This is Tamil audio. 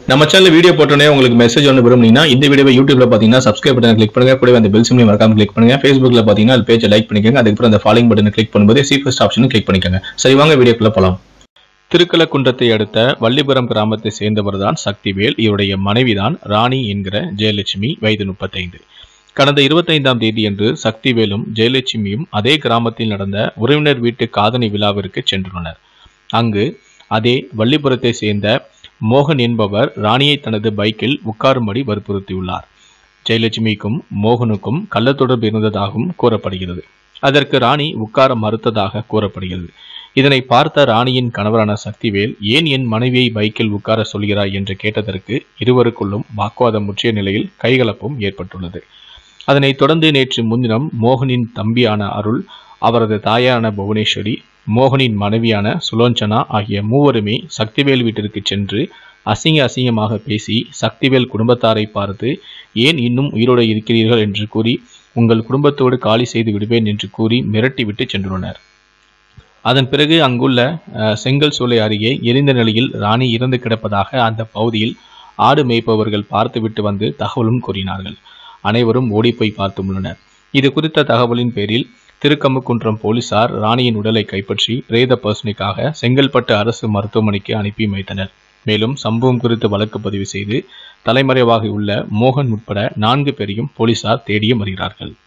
நம்ம சேனல் வீடியோ போட்டோன்னே உங்களுக்கு மெசேஜ் ஒன்று விரும்புனீங்கன்னா இந்த வீடியோவை யூடியூப்ல பார்த்தீங்கன்னா சப்ஸ்கிரைப் பட்டன் கிளிக் பண்ணுங்க கூடவே அந்த பெல் சிம்லையும் மறக்காம கிளிக் பண்ணுங்க ஃபேஸ்புக்ல பார்த்தீங்கன்னா அது பேஜை லைக் பண்ணிக்கோங்க அதுக்கப்புறம் அந்த ஃபாலோயிங் பட்டனை கிளிக் பண்ணும்போது சி ஃபர்ஸ்ட் ஆப்ஷனும் கிளிக் பண்ணிக்கோங்க சரி வாங்க வீடியோக்குள்ள போலாம் திருக்கலக்குன்றத்தை அடுத்த வள்ளிபுரம் கிராமத்தை சேர்ந்தவர் தான் சக்திவேல் இவருடைய மனைவிதான் ராணி என்கிற ஜெயலட்சுமி வயது முப்பத்தைந்து கடந்த இருபத்தைந்தாம் தேதியன்று சக்திவேலும் ஜெயலட்சுமியும் அதே கிராமத்தில் நடந்த உறவினர் வீட்டு காதணி விழாவிற்கு சென்றுள்ளனர் அங்கு அதே வள்ளிபுரத்தை சேர்ந்த மோகன் என்பவர் ராணியை தனது பைக்கில் உட்காரும்படி வற்புறுத்தியுள்ளார் ஜெயலட்சுமிக்கும் மோகனுக்கும் கள்ளத்தொடர்பு இருந்ததாகவும் கூறப்படுகிறது அதற்கு ராணி உட்கார மறுத்ததாக கூறப்படுகிறது இதனை பார்த்த ராணியின் கணவரான சக்திவேல் ஏன் என் மனைவியை பைக்கில் உட்கார சொல்கிறாய் என்று கேட்டதற்கு இருவருக்குள்ளும் வாக்குவாதம் முற்றிய நிலையில் கைகலப்பும் ஏற்பட்டுள்ளது அதனைத் தொடர்ந்து நேற்று முன்தினம் மோகனின் தம்பியான அருள் அவரது தாயான புவனேஸ்வரி மோகனின் மனைவியான சுலோஞ்சனா ஆகிய மூவருமே சக்திவேல் வீட்டிற்கு சென்று அசிங்க அசிங்கமாக பேசி சக்திவேல் குடும்பத்தாரை பார்த்து ஏன் இன்னும் உயிரோடு இருக்கிறீர்கள் என்று கூறி உங்கள் குடும்பத்தோடு காலி செய்து விடுவேன் என்று கூறி மிரட்டிவிட்டு சென்றுள்ளனர் அதன் பிறகு அங்குள்ள அஹ், செங்கல் சூளை அருகே எரிந்த நிலையில் ராணி இறந்து கிடப்பதாக அந்த பகுதியில் ஆடு மேய்ப்பவர்கள் பார்த்துவிட்டு வந்து தகவலும் கூறினார்கள் அனைவரும் ஓடிப்போய் பார்த்துள்ளனர் இது குறித்த தகவலின் பேரில் திருக்கமுக்குன்றம் போலீசார் ராணியின் உடலை கைப்பற்றி பிரேத பரிசோதனைக்காக செங்கல்பட்டு அரசு மருத்துவமனைக்கு அனுப்பி வைத்தனர் மேலும் சம்பவம் குறித்து வழக்கு பதிவு செய்து தலைமறைவாக உள்ள மோகன் உட்பட நான்கு பேரையும் போலீசார் தேடியும் வருகிறார்கள்